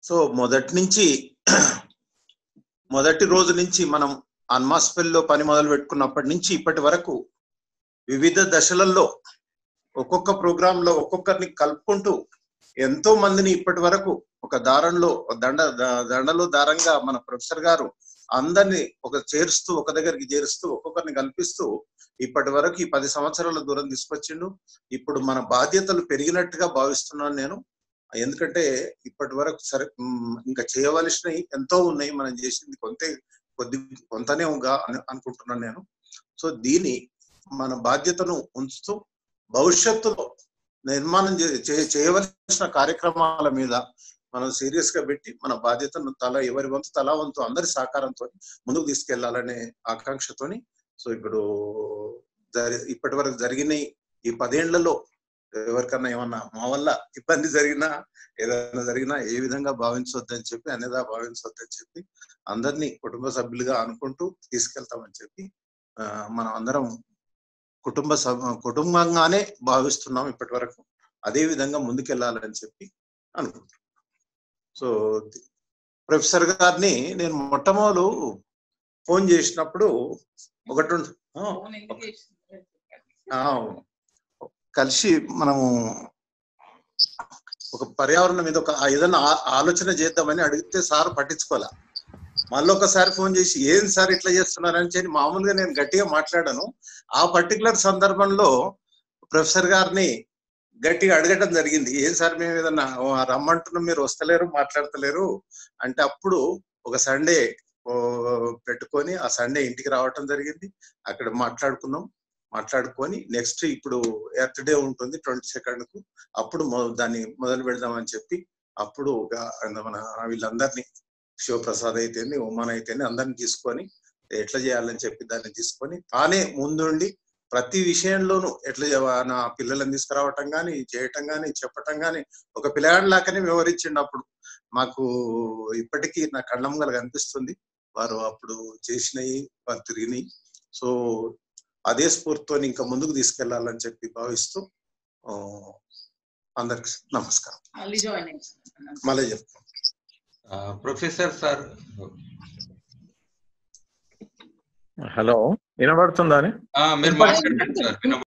so మొదటి నుంచి మొదటి రోజు నుంచి మనం అన్మాస్పెల్లో పని మొదలు పెట్టుకున్నప్పటి నుంచి ఇప్పటి వరకు వివిధ దశలలో ఒక్కొక్క ప్రోగ్రామ్ లో ఒక్కొక్కరిని కలుపుకుంటూ ఎంతో మందిని ఇప్పటి వరకు ఒక దారంలో దండ ద- దండలో దారంగా మన ప్రొఫెసర్ గారు అందరినీ ఒక చేరుస్తూ ఒక దగ్గరికి చేరుస్తూ ఒక్కొక్కరిని కల్పిస్తూ ఇప్పటి వరకు ఈ పది సంవత్సరాల దూరం తీసుకొచ్చిండు ఇప్పుడు మన బాధ్యతలు పెరిగినట్టుగా భావిస్తున్నాను నేను ఎందుకంటే ఇప్పటి వరకు సరే ఉమ్, ఇంకా చేయవలసినవి ఎంతో ఉన్నాయి మనం చేసింది కొంతే కొద్ది కొంతనే ఉంగా అని అనుకుంటున్నాను నేను సో దీని మన బాధ్యతను ఉంచుతూ భవిష్యత్తులో నిర్మాణం చే- చే- చేయవలసిన కార్యక్రమాల మీద మనం సీరియస్ గా పెట్టి మన బాధ్యతను తల ఎవరి వంతు తలా వంతు అందరి సహకారంతో ముందుకు తీసుకెళ్లాలనే ఆకాంక్షతోని సో ఇప్పుడు జరి ఇప్పటి వరకు జరిగిన ఈ పదేళ్లలో ఎవరికన్నా ఏమన్నా మా వల్ల ఇబ్బంది జరిగినా ఏదైనా జరిగినా ఏ విధంగా భావించవద్దని చెప్పి అనేదా భావించవద్దని చెప్పి అందరినీ కుటుంబ సభ్యులుగా అనుకుంటూ తీసుకెళ్తామని చెప్పి ఆ, మనం అందరం కుటుంబ సభ కుటుంబంగానే భావిస్తున్నాం ఇప్పటి వరకు అదే విధంగా ముందుకెళ్ళాలని చెప్పి అనుకుంటున్నాం సో ప్రొఫెసర్ గారిని నేను మొట్టమొదలు ఫోన్ చేసినప్పుడు ఒకటి ఉండ- ఆ, ఆ, కలిసి మనము ఒక పర్యావరణం మీద ఒక ఏదైనా ఆ- ఆలోచన చేద్దామని అడిగితే సార్ పట్టించుకోలే మళ్ళీ ఒకసారి ఫోన్ చేసి ఏం సార్ ఇట్లా చేస్తున్నారని చెప్పి మామూలుగా నేను గట్టిగా మాట్లాడాను ఆ పర్టికులర్ సందర్భంలో ప్రొఫెసర్ గారిని గట్టిగా అడగటం జరిగింది ఏం సార్ మేము ఏదన్నా ఓ, రమ్మంటున్నాం మీరు వస్తలేరు మాట్లాడతలేరు అంటే అప్పుడు ఒక సండే ఓ, పెట్టుకొని ఆ సండే ఇంటికి రావటం జరిగింది అక్కడ మాట్లాడుకున్నాం మాట్లాడుకొని నెక్స్ట్ ఇప్పుడు ఎర్త్ డే ఉంటుంది ట్వంటీ సెకండ్ కు అప్పుడు మొ- దాన్ని మొదలు పెడదామని చెప్పి అప్పుడు ఒక మన వీళ్ళందరినీ శివప్రసాద్ అయితేంది ఉమాన్ అయితేంది అందరిని తీసుకొని ఎట్లా చేయాలని చెప్పి దాన్ని తీసుకొని తానే ముందుండి ప్రతి విషయంలోనూ ఎట్లా చేయ- నా పిల్లలను తీసుకురావటం కానీ చేయటం కానీ చెప్పటం కానీ ఒక పిల్లగాడి లాగానే వివరించిండు అప్పుడు మాకు ఇప్పటికీ నా కళ్ళమ్మగలు కనిపిస్తుంది వారు అప్పుడు చేసినవి వారు తిరిగినాయి సో అదే స్ఫూర్తితో ఇంకా ముందుకు తీసుకెళ్లాలని చెప్పి భావిస్తూ ఆ, అందరికి నమస్కారం మళ్ళీ జాయిన్ అయ్యి మళ్ళీ చెప్తాను ప్రొఫెసర్ సార్ హలో వినబడుతుందా అని మీరు మాట్లాడండి సార్